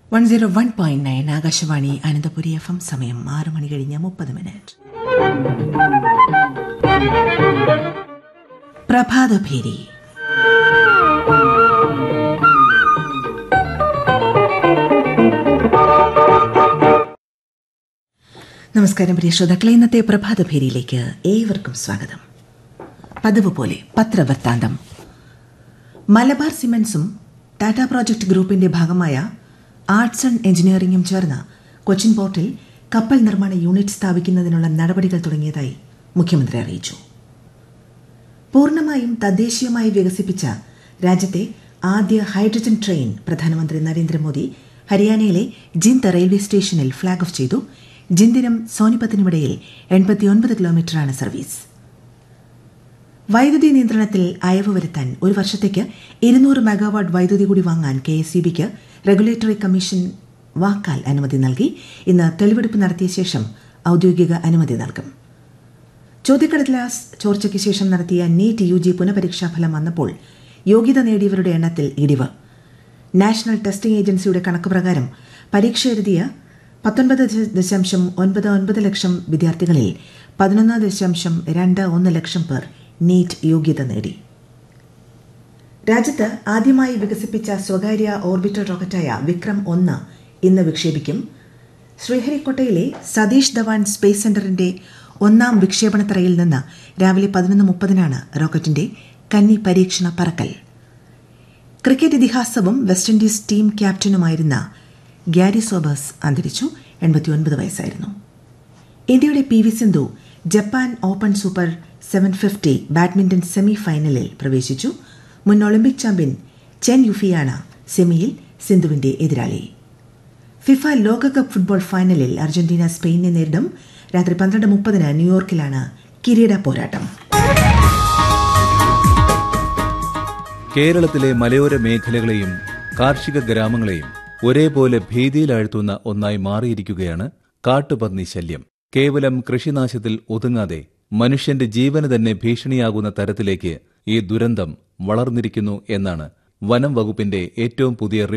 one zero one point nine Akashvani Ananthapuri F M സമയം ആറ് മണി കഴിഞ്ഞ് മുപ്പത് മിനിറ്റ് പ്രഭാതഭേരി നമസ്കാരം പ്രിയ ശ്രോതാക്കളെ ഇന്നത്തെ പ്രഭാതഭേരിയിലേക്ക് ഏവർക്കും സ്വാഗതം പതിവ് പോലെ പത്രവൃത്താന്തം മലബാർ സിമന്റ്സും ടാറ്റ പ്രോജക്ട് ഗ്രൂപ്പിന്റെ ഭാഗമായ ആർട്സ് ആൻഡ് എഞ്ചിനീയറിംഗും ചേർന്ന് കൊച്ചിൻ പോർട്ടിൽ കപ്പൽ നിർമ്മാണ യൂണിറ്റ് സ്ഥാപിക്കുന്നതിനുള്ള നടപടികൾ തുടങ്ങിയതായി മുഖ്യമന്ത്രി അറിയിച്ചു പൂർണ്ണമായും തദ്ദേശീയമായി വികസിപ്പിച്ച രാജ്യത്തെ ആദ്യ ഹൈഡ്രജൻ ട്രെയിൻ പ്രധാനമന്ത്രി നരേന്ദ്രമോദി ഹരിയാനയിലെ ജിന്ദ് റെയിൽവേ സ്റ്റേഷനിൽ ഫ്ളാഗ് ഓഫ് ചെയ്തു ജിന്ദിനും സോനിപത്തിനുമിടയിൽ എൺപത്തിയൊൻപത് കിലോമീറ്ററാണ് സർവീസ് വൈദ്യുതി നിയന്ത്രണത്തിൽ അയവ് വരുത്താൻ ഒരു വർഷത്തേക്ക് ഇരുന്നൂറ് മെഗാവാട്ട് വൈദ്യുതി കൂടി വാങ്ങാൻ കെ എസ് ബിക്ക് റെഗുലേറ്ററി കമ്മീഷൻ വാക്കാൽ അനുമതി നൽകി ഇന്ന് തെളിവെടുപ്പ് നടത്തിയ ശേഷം ഔദ്യോഗിക അനുമതി നൽകും ചോദ്യക്കടലാസ് ചോർച്ചയ്ക്ക് ശേഷം നടത്തിയ നീറ്റ് യു ജി പുനഃപരീക്ഷാ ഫലം വന്നപ്പോൾ യോഗ്യത നേടിയവരുടെ എണ്ണത്തിൽ ഇടിവ് നാഷണൽ ടെസ്റ്റിംഗ് ഏജൻസിയുടെ കണക്ക് പ്രകാരം പരീക്ഷ എഴുതിയ പത്തൊൻപത് ദശാംശം ഒൻപത് ഒൻപത് ലക്ഷം വിദ്യാർത്ഥികളിൽ പതിനൊന്ന് ദശാംശം രണ്ട് ഒന്ന് ലക്ഷം പേർ നീറ്റ് യോഗ്യത നേടി രാജ്യത്ത് ആദ്യമായി വികസിപ്പിച്ച സ്വകാര്യ ഓർബിറ്റർ റോക്കറ്റായ വിക്രം ഒന്ന് ഇന്ന് വിക്ഷേപിക്കും ശ്രീഹരിക്കോട്ടയിലെ സതീഷ് ധവാൻ സ്പേസ് സെന്ററിന്റെ ഒന്നാം വിക്ഷേപണത്തറയിൽ നിന്ന് രാവിലെ പതിനൊന്ന് മുപ്പതിനാണ് റോക്കറ്റിന്റെ കന്നി പരീക്ഷണ പറക്കൽ ക്രിക്കറ്റ് ഇതിഹാസവും വെസ്റ്റ് ഇൻഡീസ് ടീം ക്യാപ്റ്റനുമായിരുന്ന ഗ്യാരി സോബേഴ്സ് അന്തരിച്ചു എൺപത്തിയൊൻപത് വയസ്സായിരുന്നു ഇന്ത്യയുടെ P V Sindhu Japan Open super seven fifty badminton semi ഫൈനലിൽ പ്രവേശിച്ചു മുൻ ഒളിമ്പിക് ചാമ്പ്യൻ ചെൻ യുഫിയാണ് സെമിയിൽ സിന്ധുവിന്റെ എതിരാളി ഫിഫ ലോകകപ്പ് ഫുട്ബോൾ ഫൈനലിൽ അർജന്റീന സ്പെയിനെ നേരിടും രാത്രി പന്ത്രണ്ട് മുപ്പതിന് ന്യൂയോർക്കിലാണ് കിരീട പോരാട്ടം കേരളത്തിലെ മലയോര മേഖലകളെയും കാർഷിക ഗ്രാമങ്ങളെയും ഒരേപോലെ ഭീതിയിലാഴ്ത്തുന്ന ഒന്നായി മാറിയിരിക്കുകയാണ് കാട്ടുപന്നി ശല്യം കേവലം കൃഷിനാശത്തിൽ ഒതുങ്ങാതെ മനുഷ്യന്റെ ജീവന് തന്നെ ഭീഷണിയാകുന്ന തരത്തിലേക്ക് ഈ ദുരന്തം വളർന്നിരിക്കുന്നു എന്നാണ് വനം വകുപ്പിന്റെ ഏറ്റവും പുതിയ